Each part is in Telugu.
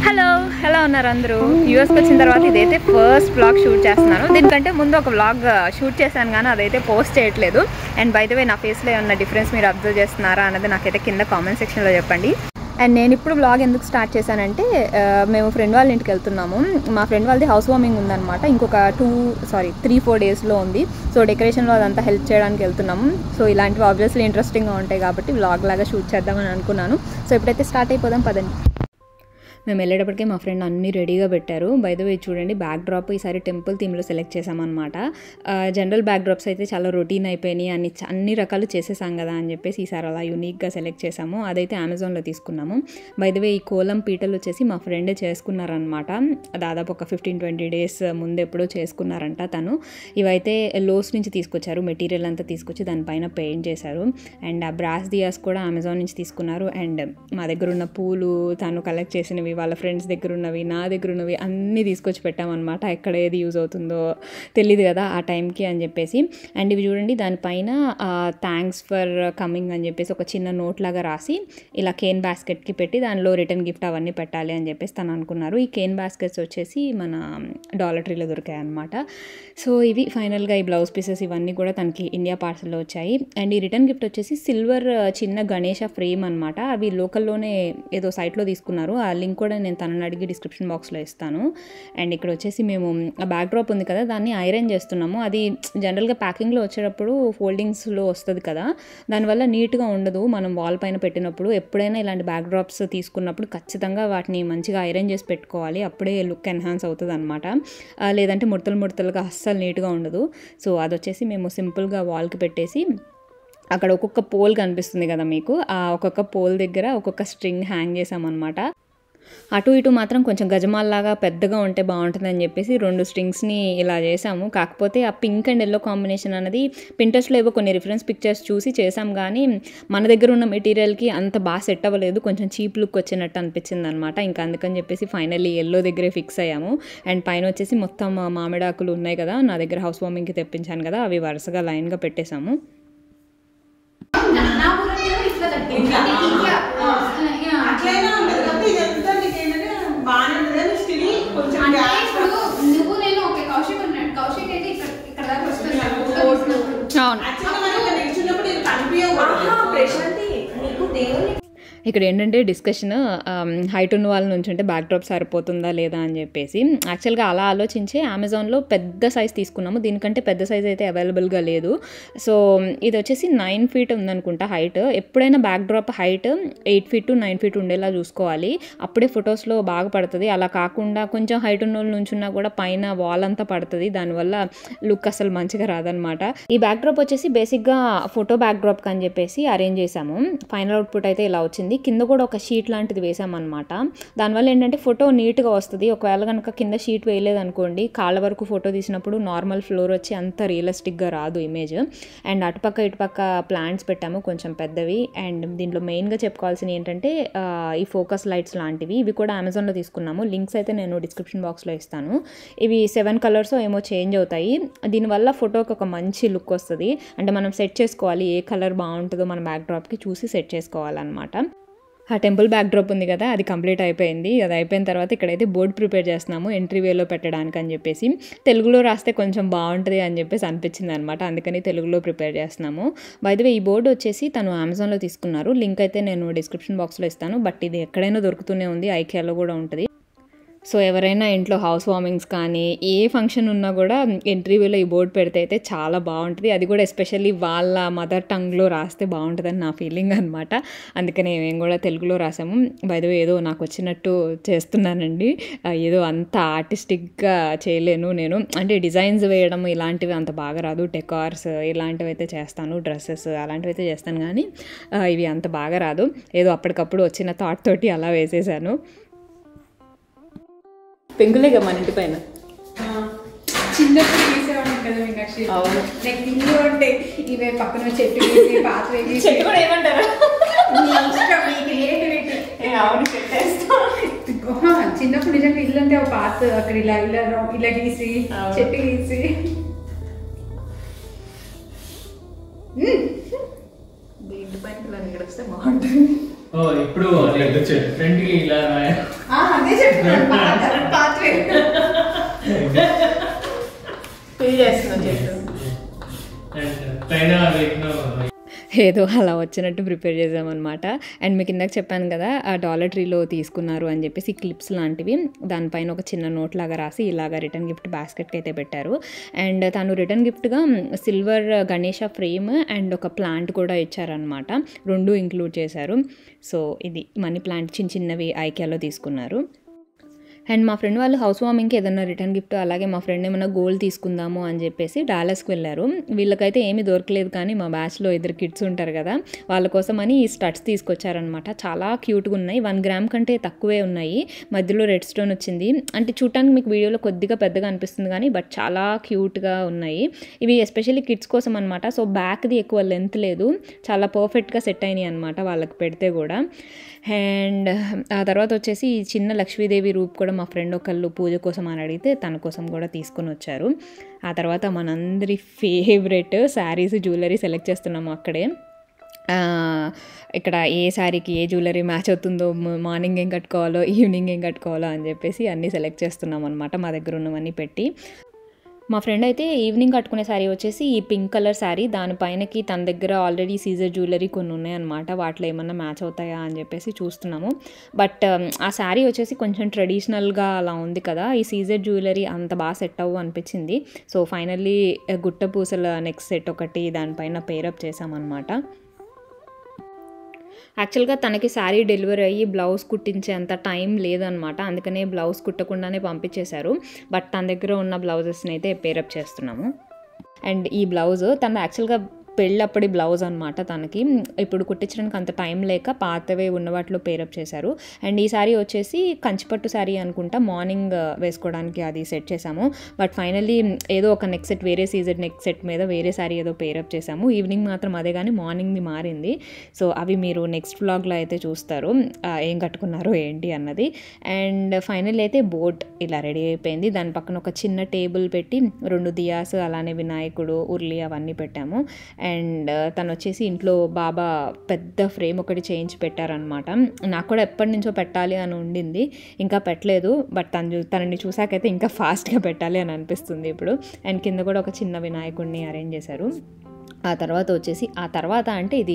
హలో ఎలా ఉన్నారు అందరూ యూఎస్కి వచ్చిన తర్వాత ఇదైతే ఫస్ట్ బ్లాగ్ షూట్ చేస్తున్నాను దీనికంటే ముందు ఒక బ్లాగ్ షూట్ చేశాను కానీ అదైతే పోస్ట్ చేయట్లేదు అండ్ బై ద వే నా ఫేస్లో ఏమన్నా డిఫరెన్స్ మీరు అబ్జర్వ్ చేస్తున్నారా అన్నది నాకైతే కింద కామెంట్ సెక్షన్లో చెప్పండి అండ్ నేను ఇప్పుడు బ్లాగ్ ఎందుకు స్టార్ట్ చేశానంటే ఆ, మేము ఫ్రెండ్ వాళ్ళ ఇంటికి వెళ్తున్నాము మా ఫ్రెండ్ వాళ్ళది హౌస్ వార్మింగ్ ఉందన్నమాట ఇంకొక టూ సారీ త్రీ ఫోర్ డేస్లో ఉంది సో డెకరేషన్లో అదంతా హెల్ప్ చేయడానికి వెళ్తున్నాము సో ఇలాంటివి ఆబ్వియస్లీ ఇంట్రెస్టింగ్గా ఉంటాయి కాబట్టి బ్లాగ్ లాగా షూట్ చేద్దామని అనుకున్నాను సో ఇప్పుడైతే స్టార్ట్ అయిపోదాం పదండి మేము వెళ్ళేటప్పటికే మా ఫ్రెండ్ అన్నీ రెడీగా పెట్టారు బై ద వే చూడండి బ్యాక్ డ్రాప్ ఈసారి టెంపుల్ థీమ్లో సెలెక్ట్ చేసామన్నమాట జనరల్ బ్యాక్ డ్రాప్స్ అయితే చాలా రొటీన్ అయిపోయినాయి అన్ని అన్ని రకాలు చేసేసాం కదా అని చెప్పేసి ఈసారి అలా యూనిక్గా సెలెక్ట్ చేసాము అదైతే అమెజాన్లో తీసుకున్నాము బై ద వే ఈ కోలం పీటలు వచ్చేసి మా ఫ్రెండే చేసుకున్నారనమాట దాదాపు ఒక ఫిఫ్టీన్ ట్వంటీ డేస్ ముందు ఎప్పుడో చేసుకున్నారంట తను ఇవైతే లోస్ నుంచి తీసుకొచ్చారు మెటీరియల్ అంతా తీసుకొచ్చి దానిపైన పెయింట్ చేశారు అండ్ ఆ బ్రాస్ దియాస్ కూడా అమెజాన్ నుంచి తీసుకున్నారు అండ్ మా దగ్గర ఉన్న పూలు తను కలెక్ట్ చేసినవి వాళ్ళ ఫ్రెండ్స్ దగ్గర ఉన్నవి నా దగ్గర ఉన్నవి అన్నీ తీసుకొచ్చి పెట్టామన్నమాట ఎక్కడ ఏది యూజ్ అవుతుందో తెలియదు కదా ఆ టైంకి అని చెప్పేసి అండ్ ఇవి చూడండి దానిపైన థ్యాంక్స్ ఫర్ కమింగ్ అని చెప్పేసి ఒక చిన్న నోట్ లాగా రాసి ఇలా కేన్ బాస్కెట్కి పెట్టి దానిలో రిటర్న్ గిఫ్ట్ అవన్నీ పెట్టాలి అని చెప్పేసి తను అనుకున్నారు ఈ కేన్ బాస్కెట్స్ వచ్చేసి మన డాలర్ ట్రీలో దొరికాయి అనమాట సో ఇవి ఫైనల్గా ఈ బ్లౌజ్ పీసెస్ ఇవన్నీ కూడా తనకి ఇండియా పార్సల్లో వచ్చాయి అండ్ ఈ రిటర్న్ గిఫ్ట్ వచ్చేసి సిల్వర్ చిన్న గణేష ఫ్రేమ్ అనమాట అవి లోకల్లోనే ఏదో సైట్లో తీసుకున్నారు ఆ లింక్ కూడా నేను తనని అడిగి డిస్క్రిప్షన్ బాక్స్లో ఇస్తాను అండ్ ఇక్కడ వచ్చేసి మేము ఆ బ్యాక్ డ్రాప్ ఉంది కదా దాన్ని ఐరన్ చేస్తున్నాము అది జనరల్గా ప్యాకింగ్లో వచ్చేటప్పుడు ఫోల్డింగ్స్లో వస్తుంది కదా దానివల్ల నీట్గా ఉండదు మనం వాల్ పైన పెట్టినప్పుడు ఎప్పుడైనా ఇలాంటి బ్యాక్ డ్రాప్స్ తీసుకున్నప్పుడు ఖచ్చితంగా వాటిని మంచిగా ఐరన్ చేసి పెట్టుకోవాలి అప్పుడే లుక్ ఎన్హాన్స్ అవుతుంది అనమాట లేదంటే ముడతలు ముడతలుగా అస్సలు నీట్గా ఉండదు సో అది వచ్చేసి మేము సింపుల్గా వాల్కి పెట్టేసి అక్కడ ఒక్కొక్క పోల్ కనిపిస్తుంది కదా మీకు ఆ ఒక్కొక్క పోల్ దగ్గర ఒక్కొక్క స్ట్రింగ్ హ్యాంగ్ చేసామన్నమాట అటు ఇటు మాత్రం కొంచెం గజమాల్లాగా పెద్దగా ఉంటే బాగుంటుందని చెప్పేసి రెండు స్ట్రింగ్స్ని ఇలా చేసాము కాకపోతే ఆ పింక్ అండ్ ఎల్లో కాంబినేషన్ అనేది పింటెస్ట్లో ఏవో కొన్ని రిఫరెన్స్ పిక్చర్స్ చూసి చేసాం కానీ మన దగ్గర ఉన్న మెటీరియల్కి అంత బాగా సెట్ అవ్వలేదు కొంచెం చీప్ లుక్ వచ్చినట్టు అనిపించింది అనమాట ఇంకా అందుకని చెప్పేసి ఫైనల్లీ ఎల్లో దగ్గరే ఫిక్స్ అయ్యాము అండ్ పైన వచ్చేసి మొత్తం మామిడాకులు ఉన్నాయి కదా నా దగ్గర హౌస్ వార్మింగ్కి తెప్పించాను కదా అవి వరుసగా లైన్గా పెట్టేశాము నా ఊరిలో ఇట్లా తట్టుకుంటాను. ఇంకా, ఆ, ఆ, అట్లయినా ఉండదు కాబట్టి ఇదంతా నీకేంటంటే బాగానే ఉంటుంది కానీ స్టిల్ కొంచెం అంటే గ్యాస్ ఇప్పుడు నువ్వు నేను ఓకే కౌశిక్ ఉన్నాడు కౌశిక్ అయితే ఇక్కడ ఇక్కడ దాకా వస్తున్నాడు ఫోటో తీసినప్పుడు. అవును యాక్చువల్గా మనం ఇక్కడ నిల్చున్నప్పుడు ఇది కనిపించకూడదు ప్రశాంతి నీకు దేవుని ఇక్కడ ఏంటంటే డిస్కషన్ హైట్ ఉన్న వాళ్ళ నుంచి ఉంటే బ్యాక్ డ్రాప్ సరిపోతుందా లేదా అని చెప్పేసి యాక్చువల్గా అలా ఆలోచించి అమెజాన్లో పెద్ద సైజ్ తీసుకున్నాము దీనికంటే పెద్ద సైజ్ అయితే అవైలబుల్గా లేదు సో ఇది వచ్చేసి నైన్ ఫీట్ ఉందనుకుంటా హైట్ ఎప్పుడైనా backdrop height eight feet to nine feet ఉండేలా చూసుకోవాలి అప్పుడే ఫొటోస్లో బాగా పడుతుంది అలా కాకుండా కొంచెం హైట్ ఉన్న వాళ్ళు నుంచున్నా కూడా పైన వాల్ అంతా పడుతుంది దానివల్ల లుక్ అసలు మంచిగా రాదనమాట ఈ బ్యాక్ డ్రాప్ వచ్చేసి బేసిక్గా ఫోటో బ్యాక్ డ్రాప్ అని చెప్పేసి అరేంజ్ చేసాము ఫైనల్ అవుట్పుట్ అయితే ఇలా వచ్చింది కింద కూడా ఒక షీట్ లాంటిది వేసామన్నమాట దానివల్ల ఏంటంటే ఫోటో నీట్గా వస్తుంది ఒకవేళ కనుక కింద షీట్ వేయలేదనుకోండి కాళ్ళ వరకు ఫోటో తీసినప్పుడు నార్మల్ ఫ్లోర్ వచ్చి అంత రియలిస్టిక్గా రాదు ఇమేజ్ అండ్ అటుపక్క ఇటుపక్క ప్లాంట్స్ పెట్టాము కొంచెం పెద్దవి అండ్ దీంట్లో మెయిన్గా చెప్పుకోవాల్సినవి ఏంటంటే ఆ, ఈ ఫోకస్ లైట్స్ లాంటివి ఇవి కూడా అమెజాన్లో తీసుకున్నాము లింక్స్ అయితే నేను డిస్క్రిప్షన్ బాక్స్లో ఇస్తాను ఇవి సెవెన్ కలర్స్ ఏమో చేంజ్ అవుతాయి దీనివల్ల ఫోటోకి ఒక మంచి లుక్ వస్తుంది అంటే మనం సెట్ చేసుకోవాలి ఏ కలర్ బాగుంటుందో మన బ్యాక్ డ్రాప్కి చూసి సెట్ చేసుకోవాలన్నమాట ఆ టెంపుల్ బ్యాక్ డ్రాప్ ఉంది కదా అది కంప్లీట్ అయిపోయింది అది అయిపోయిన తర్వాత ఇక్కడైతే బోర్డ్ ప్రిపేర్ చేస్తున్నాము ఎంట్రీ వేలో పెట్టడానికి అని చెప్పేసి తెలుగులో రాస్తే కొంచెం బాగుంటుంది అని చెప్పేసి అనిపించింది అనమాట అందుకని తెలుగులో ప్రిపేర్ చేస్తున్నాము బైదవే ఈ బోర్డు వచ్చేసి తను అమెజాన్లో తీసుకున్నారు లింక్ అయితే నేను డిస్క్రిప్షన్ బాక్స్లో ఇస్తాను బట్ ఇది ఎక్కడైనా దొరుకుతూనే ఉంది ఐకేలో కూడా ఉంటుంది సో ఎవరైనా ఇంట్లో హౌస్ వార్మింగ్స్ కానీ ఏ ఫంక్షన్ ఉన్నా కూడా ఎంట్రీవేలో ఈ బోర్డు పెడితే అయితే చాలా బాగుంటుంది అది కూడా ఎస్పెషల్లీ వాళ్ళ మదర్ టంగ్లో రాస్తే బాగుంటుందని నా ఫీలింగ్ అనమాట అందుకనే మేము కూడా తెలుగులో రాసాము బయట ఏదో నాకు వచ్చినట్టు చేస్తున్నానండి ఆ, ఏదో అంత ఆర్టిస్టిక్గా చేయలేను నేను అంటే డిజైన్స్ వేయడం ఇలాంటివి అంత బాగా రాదు డెకార్స్ ఇలాంటివి అయితే చేస్తాను డ్రెస్సెస్ అలాంటివి అయితే చేస్తాను కానీ ఆ, ఇవి అంత బాగా రాదు ఏదో అప్పటికప్పుడు వచ్చిన థాట్ తోటి అలా వేసేసాను పెంకులేగా మన ఇంటి పైన చిన్నప్పుడు తీసేవాడిని కదా మీనాక్షి అవును. లైక్ ఇల్లు అంటే ఇవే పక్కన చెట్టు వేసి పాత వేసి చెట్టు కూడా ఏమంటారు మీ ఇష్టం మీ క్రియేటివిటీ అవును పెట్టేస్తాం చిన్నప్పుడు నిజంగా ఇల్లు అంటే ఒక పాత అక్కడ ఇలా ఇలా రౌ- ఇలా గీసి అవును. చెట్టు గీసి ఇంటి పైన ఇలా నిగడిస్తే బాగుంటుంది ఓ ఇప్పుడు ఫ్రంట్ కి ఇలా రాయ- ఆ, అదే చెప్తున్నాను పాత్వే ఫీల్ చేస్తున్నా చెట్టు అండ్ పైన వేసిన ఏదో అలా వచ్చినట్టు ప్రిపేర్ చేసామన్నమాట అండ్ మీకు ఇందాక చెప్పాను కదా ఆ డాలర్ ట్రీలో తీసుకున్నారు అని చెప్పేసి క్లిప్స్ లాంటివి దానిపైన ఒక చిన్న నోట్ లాగా రాసి ఇలాగా రిటర్న్ గిఫ్ట్ బాస్కెట్కి అయితే పెట్టారు అండ్ తను రిటర్న్ గిఫ్ట్గా సిల్వర్ గణేష ఫ్రేమ్ అండ్ ఒక ప్లాంట్ కూడా ఇచ్చారనమాట రెండు ఇంక్లూడ్ చేశారు సో ఇది మనీ ప్లాంట్ చిన్న చిన్నవి ఐక్యాలో తీసుకున్నారు అండ్ మా ఫ్రెండ్ వాళ్ళు హౌస్ వార్మింగ్కి ఏదైనా రిటర్న్ గిఫ్ట్ అలాగే మా ఫ్రెండ్ ఏమైనా గోల్డ్ తీసుకుందాము అని చెప్పేసి డాలస్కి వెళ్ళారు వీళ్ళకైతే ఏమీ దొరకలేదు కానీ మా బ్యాచ్లో ఇద్దరు కిడ్స్ ఉంటారు కదా వాళ్ళ కోసం అని ఈ స్టడ్స్ తీసుకొచ్చారనమాట చాలా క్యూట్గా ఉన్నాయి వన్ గ్రామ్ కంటే తక్కువే ఉన్నాయి మధ్యలో రెడ్ స్టోన్ వచ్చింది అంటే చూడటానికి మీకు వీడియోలో కొద్దిగా పెద్దగా అనిపిస్తుంది కానీ బట్ చాలా క్యూట్గా ఉన్నాయి ఇవి ఎస్పెషల్లీ కిడ్స్ కోసం అనమాట సో బ్యాక్ది ఎక్కువ లెంత్ లేదు చాలా పర్ఫెక్ట్గా సెట్ అయినాయి అనమాట వాళ్ళకి పెడితే కూడా అండ్ ఆ తర్వాత వచ్చేసి ఈ చిన్న లక్ష్మీదేవి రూప్ కూడా మా ఫ్రెండ్ ఒకళ్ళు పూజ కోసం అని అడిగితే తన కోసం కూడా తీసుకొని వచ్చారు ఆ తర్వాత మనందరి ఫేవరెట్ శారీస్ జ్యువెలరీ సెలెక్ట్ చేస్తున్నాము అక్కడే ఆ, ఇక్కడ ఏ శారీకి ఏ జ్యువెలరీ మ్యాచ్ అవుతుందో మ- మార్నింగ్ ఏం కట్టుకోవాలో ఈవినింగ్ ఏం కట్టుకోవాలో అని చెప్పేసి అన్నీ సెలెక్ట్ చేస్తున్నాం అనమాట మా దగ్గర ఉన్నవన్నీ పెట్టి మా ఫ్రెండ్ అయితే ఈవినింగ్ కట్టుకునే శారీ వచ్చేసి ఈ పింక్ కలర్ శారీ దానిపైనకి తన దగ్గర ఆల్రెడీ సీజర్ జ్యువెలరీ కొన్ని ఉన్నాయన్నమాట వాటిలో ఏమన్నా మ్యాచ్ అవుతాయా అని చెప్పేసి చూస్తున్నాము బట్ ఆ శారీ వచ్చేసి కొంచెం ట్రెడిషనల్గా అలా ఉంది కదా ఈ సీజర్ జ్యువెలరీ అంత బాగా సెట్ అవ్వు అనిపించింది సో ఫైనల్లీ గుట్ట పూసల నెక్స్ట్ సెట్ ఒకటి దానిపైన పేరప్ చేసామన్నమాట యాక్చువల్గా తనకి శారీ డెలివరీ అయ్యి బ్లౌజ్ కుట్టించేంత టైం లేదనమాట అందుకనే బ్లౌజ్ కుట్టకుండానే పంపించేశారు బట్ తన దగ్గర ఉన్న బ్లౌజెస్ని అయితే పేరప్ చేస్తున్నాము అండ్ ఈ బ్లౌజ్ తన యాక్చువల్గా పెళ్ళప్పటి బ్లౌజ్ అనమాట తనకి ఇప్పుడు కుట్టించడానికి అంత టైం లేక పాతవే ఉన్న వాటిలో పేరప్ చేశారు అండ్ ఈ శారీ వచ్చేసి కంచిపట్టు శారీ అనుకుంటా మార్నింగ్ వేసుకోవడానికి అది సెట్ చేసాము బట్ ఫైనల్లీ ఏదో ఒక నెక్ సెట్ వేరే సీజన్ నెక్ సెట్ మీద వేరే శారీ ఏదో పేరప్ చేసాము ఈవినింగ్ మాత్రం అదే కానీ మార్నింగ్ది మారింది సో అవి మీరు నెక్స్ట్ వ్లాగ్లో అయితే చూస్తారు ఆ, ఏం కట్టుకున్నారు ఏంటి అన్నది అండ్ ఫైనల్ అయితే బోట్ ఇలా రెడీ అయిపోయింది దాని పక్కన ఒక చిన్న టేబుల్ పెట్టి రెండు దియాస్ అలానే వినాయకుడు ఉర్లి అవన్నీ పెట్టాము అండ్ తను వచ్చేసి ఇంట్లో బాబా పెద్ద ఫ్రేమ్ ఒకటి చేయించి పెట్టారనమాట నాకు కూడా ఎప్పటి నుంచో పెట్టాలి అని ఉండింది ఇంకా పెట్టలేదు బట్ తను చూ- తనని చూసాకైతే ఇంకా ఫాస్ట్గా పెట్టాలి అని అనిపిస్తుంది ఇప్పుడు అండ్ కింద కూడా ఒక చిన్న వినాయకుడిని అరేంజ్ చేశారు ఆ తర్వాత వచ్చేసి ఆ తర్వాత అంటే ఇది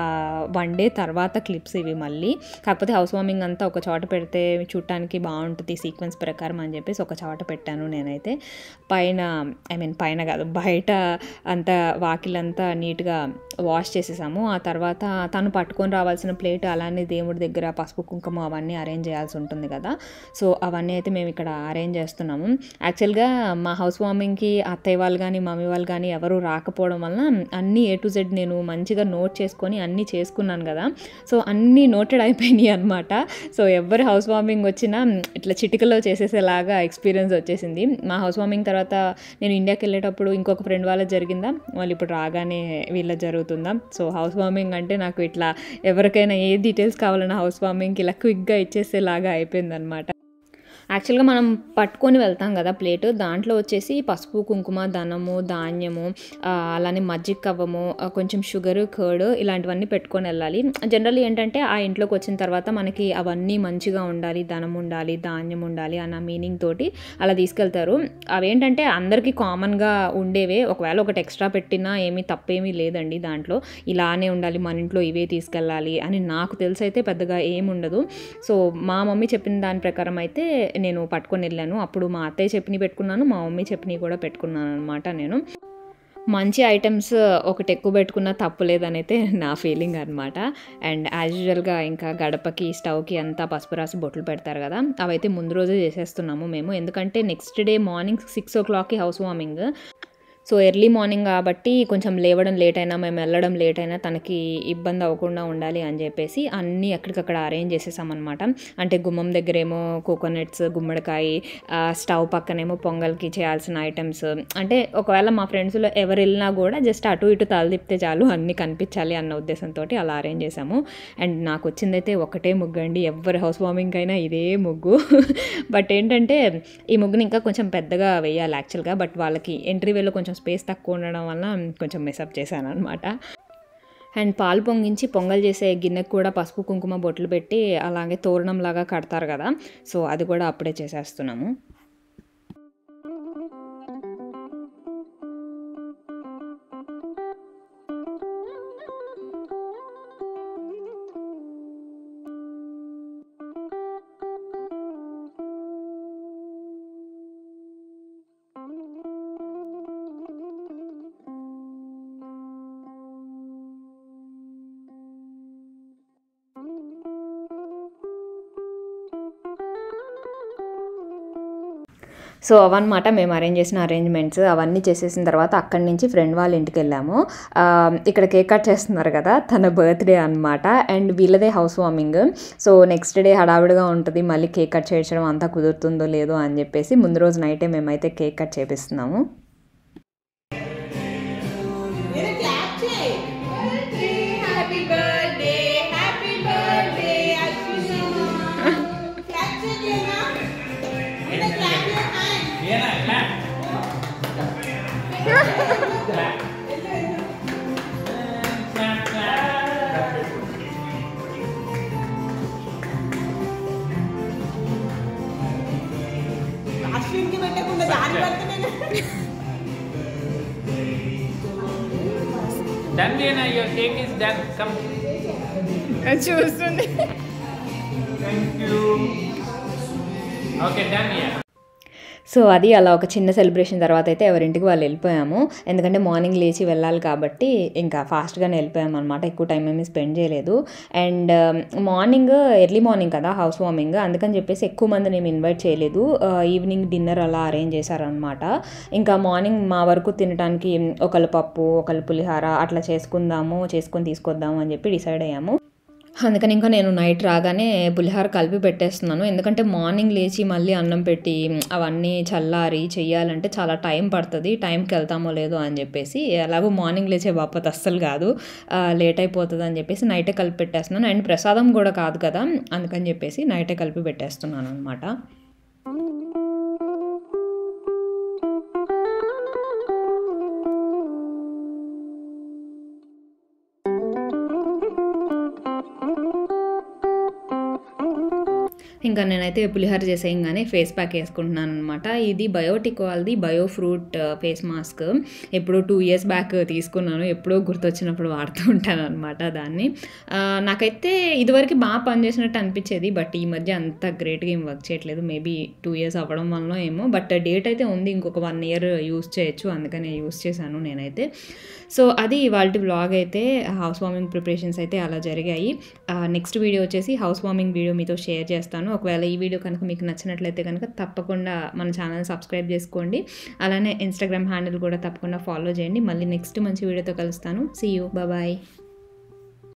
వన్ డే తర్వాత క్లిప్స్ ఇవి మళ్ళీ కాకపోతే హౌస్ వార్మింగ్ అంతా ఒక చోట పెడితే చూడటానికి బాగుంటుంది సీక్వెన్స్ ప్రకారం అని చెప్పేసి ఒక చోట పెట్టాను నేనైతే పైన ఐ మీన్ పైన కాదు బయట అంతా వాకిలంతా నీట్గా వాష్ చేసేసాము ఆ తర్వాత తను పట్టుకొని రావాల్సిన ప్లేట్ అలానే దేవుడి దగ్గర పసుపు కుంకుమ అవన్నీ అరేంజ్ చేయాల్సి ఉంటుంది కదా సో అవన్నీ అయితే మేము ఇక్కడ అరేంజ్ చేస్తున్నాము యాక్చువల్గా మా హౌస్ వార్మింగ్కి అత్తయ్య వాళ్ళు కానీ మమ్మీ వాళ్ళు కానీ ఎవరు రాకపోవడం వలన అన్నీ ఏ టు జెడ్ నేను మంచిగా నోట్ చేసుకొని అన్నీ చేసుకున్నాను కదా సో అన్నీ నోటెడ్ అయిపోయినాయి అనమాట సో ఎవరు హౌస్ వార్మింగ్ వచ్చినా ఇట్లా చిటికలో చేసేసేలాగా ఎక్స్పీరియన్స్ వచ్చేసింది మా హౌస్ వార్మింగ్ తర్వాత నేను ఇండియాకి వెళ్ళేటప్పుడు ఇంకొక ఫ్రెండ్ వాళ్ళ జరిగిందా వాళ్ళు ఇప్పుడు రాగానే వీళ్ళ జరుగుతుందా సో హౌస్ వార్మింగ్ అంటే నాకు ఇట్లా ఎవరికైనా ఏ డీటెయిల్స్ కావాలన్నా హౌస్ వార్మింగ్కి ఇలా క్విక్గా ఇచ్చేసేలాగా అయిపోయింది యాక్చువల్గా మనం పట్టుకొని వెళ్తాం కదా ప్లేట్ దాంట్లో వచ్చేసి పసుపు కుంకుమ ధనము ధాన్యము ఆ, అలానే మజ్జిగ కవ్వము ఆ, కొంచెం షుగర్ కర్డ్ ఇలాంటివన్నీ పెట్టుకొని వెళ్ళాలి జనరల్లీ ఏంటంటే ఆ ఇంట్లోకి వచ్చిన తర్వాత మనకి అవన్నీ మంచిగా ఉండాలి ధనం ఉండాలి ధాన్యం ఉండాలి అన్న మీనింగ్ తోటి అలా తీసుకెళ్తారు అవేంటంటే అందరికీ కామన్గా ఉండేవే ఒకవేళ ఒకటి ఎక్స్ట్రా పెట్టినా ఏమీ తప్పేమీ లేదండి దాంట్లో ఇలానే ఉండాలి మన ఇంట్లో ఇవే తీసుకెళ్ళాలి అని నాకు తెలిసి అయితే పెద్దగా ఏముండదు సో మా మమ్మీ చెప్పిన దాని ప్రకారం అయితే నేను పట్టుకొని వెళ్ళాను అప్పుడు మా అత్తయ్య చెప్పిన పెట్టుకున్నాను మా మమ్మీ చెప్పిన కూడా పెట్టుకున్నాను అనమాట నేను మంచి ఐటమ్స్ ఒకటి ఎక్కువ పెట్టుకున్నా తప్పు లేదని అయితే నా ఫీలింగ్ అనమాట అండ్ యాజ్ యూజువల్గా ఇంకా గడపకి స్టవ్కి అంతా పసుపు రాసి బొట్లు పెడతారు కదా అవైతే ముందు రోజే చేసేస్తున్నాము మేము ఎందుకంటే నెక్స్ట్ డే మార్నింగ్ సిక్స్ ఓ క్లాక్కి housewarming so early morning కాబట్టి కొంచెం లేవడం లేట్ అయినా మేము వెళ్ళడం లేట్ అయినా తనకి ఇబ్బంది అవ్వకుండా ఉండాలి అని చెప్పేసి అన్నీ ఎక్కడికక్కడ అరేంజ్ చేసేసామన్నమాట అంటే గుమ్మం దగ్గరేమో కోకోనట్స్ గుమ్మడికాయ ఆ, స్టవ్ పక్కనేమో పొంగల్కి చేయాల్సిన ఐటమ్స్ అంటే ఒకవేళ మా ఫ్రెండ్స్లో ఎవరు వెళ్ళినా కూడా జస్ట్ అటు ఇటు తల తిప్పితే చాలు అన్నీ కనిపించాలి అన్న ఉద్దేశంతో అలా అరేంజ్ చేసాము అండ్ నాకు వచ్చిందైతే ఒకటే ముగ్గు అండి ఎవరి హౌస్ వార్మింగ్ అయినా ఇదే ముగ్గు బట్ ఏంటంటే ఈ ముగ్గుని ఇంకా కొంచెం పెద్దగా వేయాలి యాక్చువల్గా బట్ వాళ్ళకి ఎంట్రీ వేలో కొంచెం స్పేస్ తక్కువ ఉండడం వల్ల కొంచెం మెసప్ చేశాను అనమాట అండ్ పాలు పొంగించి పొంగల్ చేసే గిన్నెకు కూడా పసుపు కుంకుమ బొట్లు పెట్టి అలాగే తోరణంలాగా కడతారు కదా సో అది కూడా అప్పుడే చేసేస్తున్నాము సో అవన్నమాట మేము అరేంజ్ చేసిన అరేంజ్మెంట్స్ అవన్నీ చేసేసిన తర్వాత అక్కడి నుంచి ఫ్రెండ్ వాళ్ళ ఇంటికి వెళ్ళాము ఆ, ఇక్కడ కేక్ కట్ చేస్తున్నారు కదా తన బర్త్డే అనమాట అండ్ వీళ్ళదే housewarming so next day హడావిడిగా ఉంటుంది మళ్ళీ కేక్ కట్ చేయించడం అంతా కుదురుతుందో లేదో అని చెప్పేసి ముందు రోజు నైటే మేమైతే కేక్ కట్ చేపిస్తున్నాము నేను క్లాప్ చేయి happy birthday happy birthday clap చేయలేనా నేను క్లాప్ చేయి అశ్విన్కి పెట్టకుండా దాని పడితే నేను Done, Diana. Your cake is done. Come. చూస్తుంది Thank you. Okay, done, yeah. So అది అలా ఒక చిన్న సెలబ్రేషన్ తర్వాత అయితే ఎవరింటికి వాళ్ళు వెళ్ళిపోయాము ఎందుకంటే మార్నింగ్ లేచి వెళ్ళాలి కాబట్టి ఇంకా ఫాస్ట్గానే వెళ్ళిపోయాము అనమాట ఎక్కువ టైం ఏమీ స్పెండ్ చేయలేదు అండ్ మార్నింగ్ ఎర్లీ మార్నింగ్ కదా హౌస్ వార్మింగ్ అందుకని చెప్పేసి ఎక్కువ మంది నేను ఇన్వైట్ చేయలేదు ఈవినింగ్ డిన్నర్ అలా అరేంజ్ చేశారనమాట ఇంకా మార్నింగ్ మా వరకు తినడానికి ఒకళ్ళు పప్పు ఒకళ్ళు పులిహార అట్లా చేసుకుందాము చేసుకొని తీసుకొద్దాము అని చెప్పి డిసైడ్ అయ్యాము అందుకని ఇంకా నేను నైట్ రాగానే పులిహార కలిపి పెట్టేస్తున్నాను ఎందుకంటే మార్నింగ్ లేచి మళ్ళీ అన్నం పెట్టి అవన్నీ చల్లారి చెయ్యాలంటే చాలా టైం పడుతుంది టైంకి వెళ్తామో లేదో అని చెప్పేసి ఎలాగో మార్నింగ్ లేచే బాపత అస్సలు కాదు ఆ, లేట్ అయిపోతుంది అని చెప్పేసి నైటే కలిపి పెట్టేస్తున్నాను అండ్ ప్రసాదం కూడా కాదు కదా అందుకని చెప్పేసి నైటే కలిపి పెట్టేస్తున్నాను అనమాట ఇంకా నేనైతే పులిహోర చేసేయంగానే ఫేస్ ప్యాక్ వేసుకుంటున్నాను అనమాట ఇది బయోటిక్ వాళ్ళది బయో ఫ్రూట్ ఫేస్ మాస్క్ ఎప్పుడో టూ ఇయర్స్ బ్యాక్ తీసుకున్నాను ఎప్పుడో గుర్తొచ్చినప్పుడు వాడుతూ ఉంటాను అనమాట దాన్ని ఆ, నాకైతే ఇదివరకు బాగా పనిచేసినట్టు అనిపించేది బట్ ఈ మధ్య అంత గ్రేట్గా ఏం వర్క్ చేయట్లేదు మేబీ టూ ఇయర్స్ అవ్వడం వల్ల ఏమో బట్ డేట్ అయితే ఉంది ఇంకొక వన్ ఇయర్ యూస్ చేయొచ్చు అందుకనే యూస్ చేశాను నేనైతే సో అది వాళ్ళ బ్లాగ్ అయితే హౌస్ వార్మింగ్ ప్రిపరేషన్స్ అయితే అలా జరిగాయి నెక్స్ట్ వీడియో వచ్చేసి హౌస్ వార్మింగ్ వీడియో మీతో షేర్ చేస్తాను ఒకవేళ ఈ వీడియో కనుక మీకు నచ్చినట్లయితే కనుక తప్పకుండా మన ఛానల్ సబ్స్క్రైబ్ చేసుకోండి అలానే ఇన్స్టాగ్రామ్ హ్యాండిల్ కూడా తప్పకుండా ఫాలో చేయండి మళ్ళీ నెక్స్ట్ మంచి వీడియోతో కలుస్తాను సీ యూ బాయ్